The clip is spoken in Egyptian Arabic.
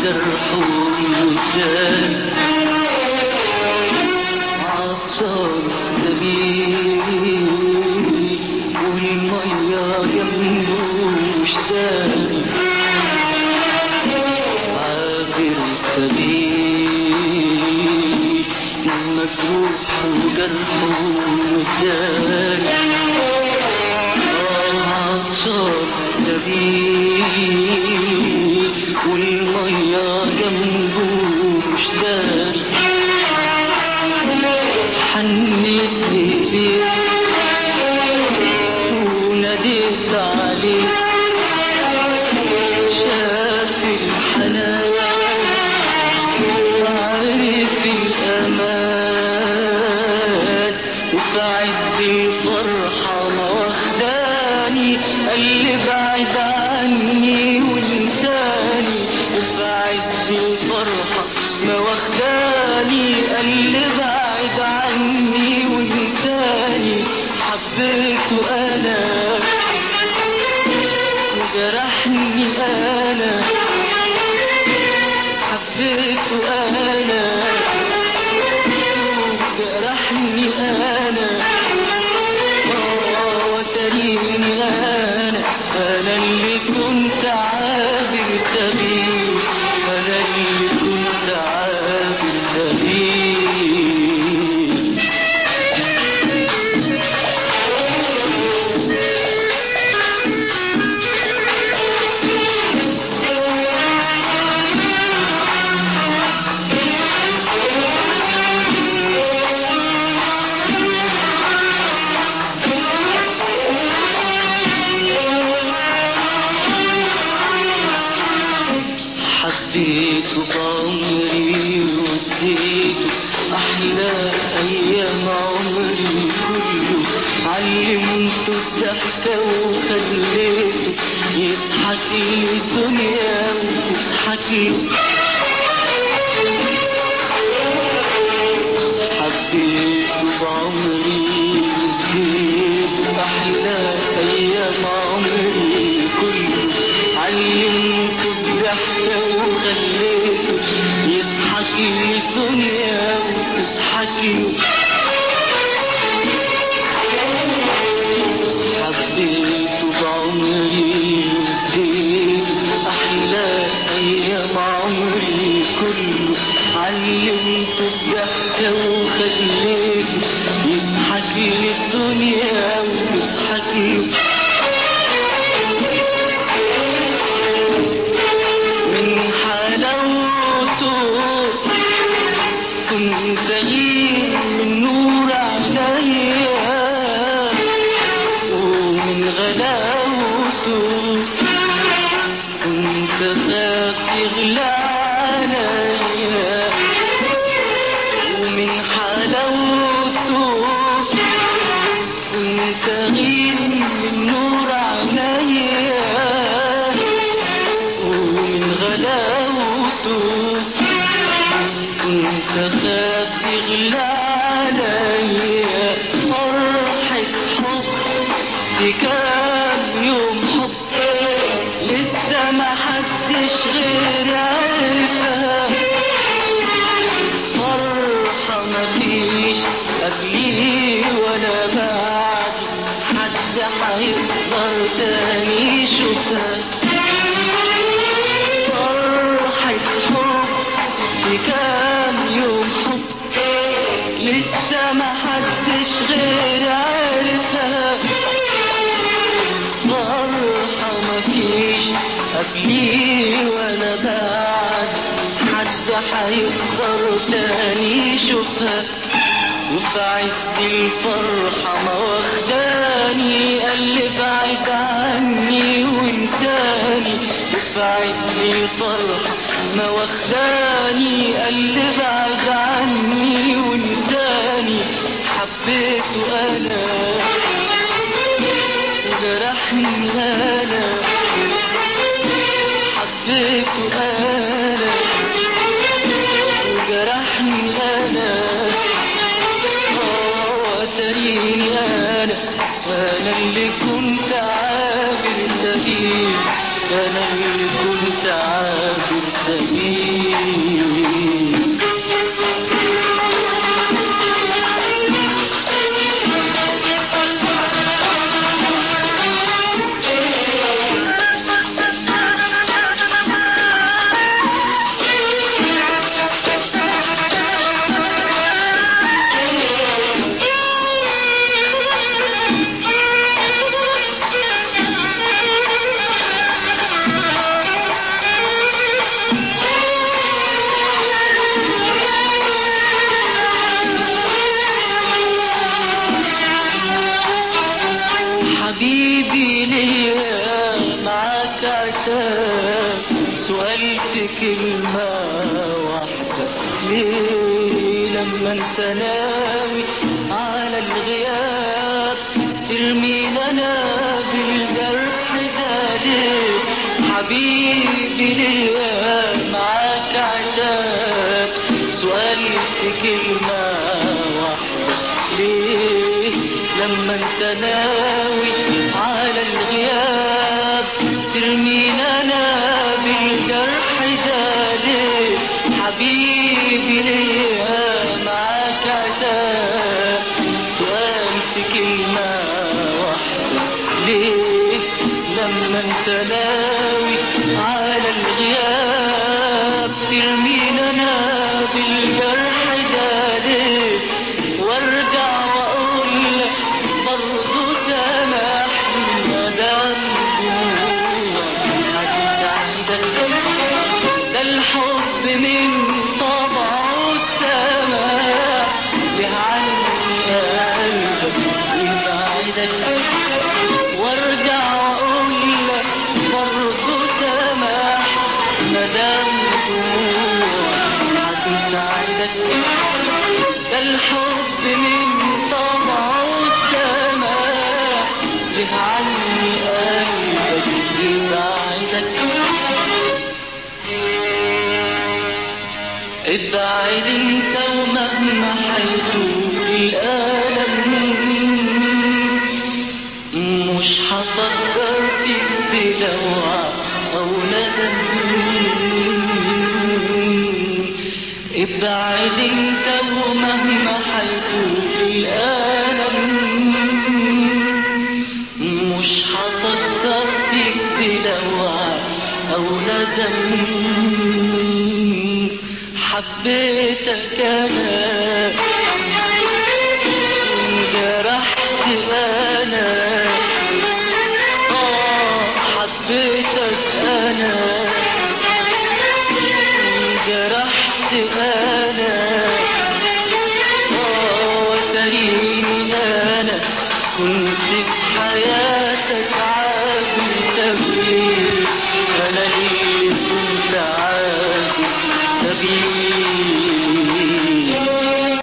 جرحه والتاني عطشان سبيل والمية جنبه مشتاق عابر سبيل مجروح وجرحه متاني عطشان سبيل والمية جنبه مشتاق حنيت ليه وناديت عليه شاف الحنان وعرف الأمان وفي عز الفرحة ما واخداني قال لي بعد عني وانساني وفي عز الفرحة ما واخداني قال لي بعد عني وانساني حبيته انا وجرحني انا حبيته انا وجرحني انا آه، وتريني انا انا اللي كنت عابر سبيل انا اللي كنت عابر سبيل حبيته بعمري واديته أحلى أيام عمري كله علمته الضحكة وخليته يضحك لي الدنيا وتضحك له حبيته بعمري واديته أحلى أيام عمري كله علمته الضحكة وخليته يضحك لي الدنيا وتضحك له حبيته بعمري واديته أحلى أيام عمري كله علمته الضحكة وخليته يضحك لي الدنيا وتضحك له من حلاوته كنت غير من نور عينيا ومن غلاوته كنت خاف يغلى عليا ومن حلاوته كنت غير من نور عينيا ومن غلاوته كنت خاف يغلى عليا فرحة حب في كام يوم حب لسه ما حدش غير عارفها فرحة مفيش قبلي ولا بعد حد هيقدر تاني يشوفها فرحة حب في كام يوم حب لسه ما حدش غير عارفها فرحة مفيش قبلي ولا بعد حد هيقدر تاني يشوفها وفي عز الفرحة ما واخداني قال لي بعد عني وانساني وفي عز الفرحة ما واخداني قال لي بعد عني وانساني حبيته انا وجرحني انا حبيته انا وجرحني انا وتريني انا انا اللي كنت عابر سبيل انا اللي كنت عابر سبيل كلمة واحدة ليه لما انت ناوي على الغياب ترمينا انا بالجرح ده ليه حبيبي ليا معاك عتاب سؤالي في كلمة واحدة ليه لما انت ناوي على الغياب ترمينا انا بالجرح ده ليه حبيبي ليا معاك عتاب سؤال في كلمة واحدة ليه لما انت ناوي على الغياب ترمينا انا بالجرح ده ليه وارجع واقول لك برضه سامحني ما دام جواك هتساعدك ده الحب من طبعه السماء ليه عني قلبك يبعدك وارجع واقول لك برضه سامح مدام جواك هتساعدك ده الحب من طبعه السماء ليه عني قلبك يبعدك ابعد انت ومهما حيطول الألم مش هفكر فيك بدوعة أو ندم ابعد انت ومهما حيطول الألم مش هفكر فيك بدوعة أو ندم حبيتك أنا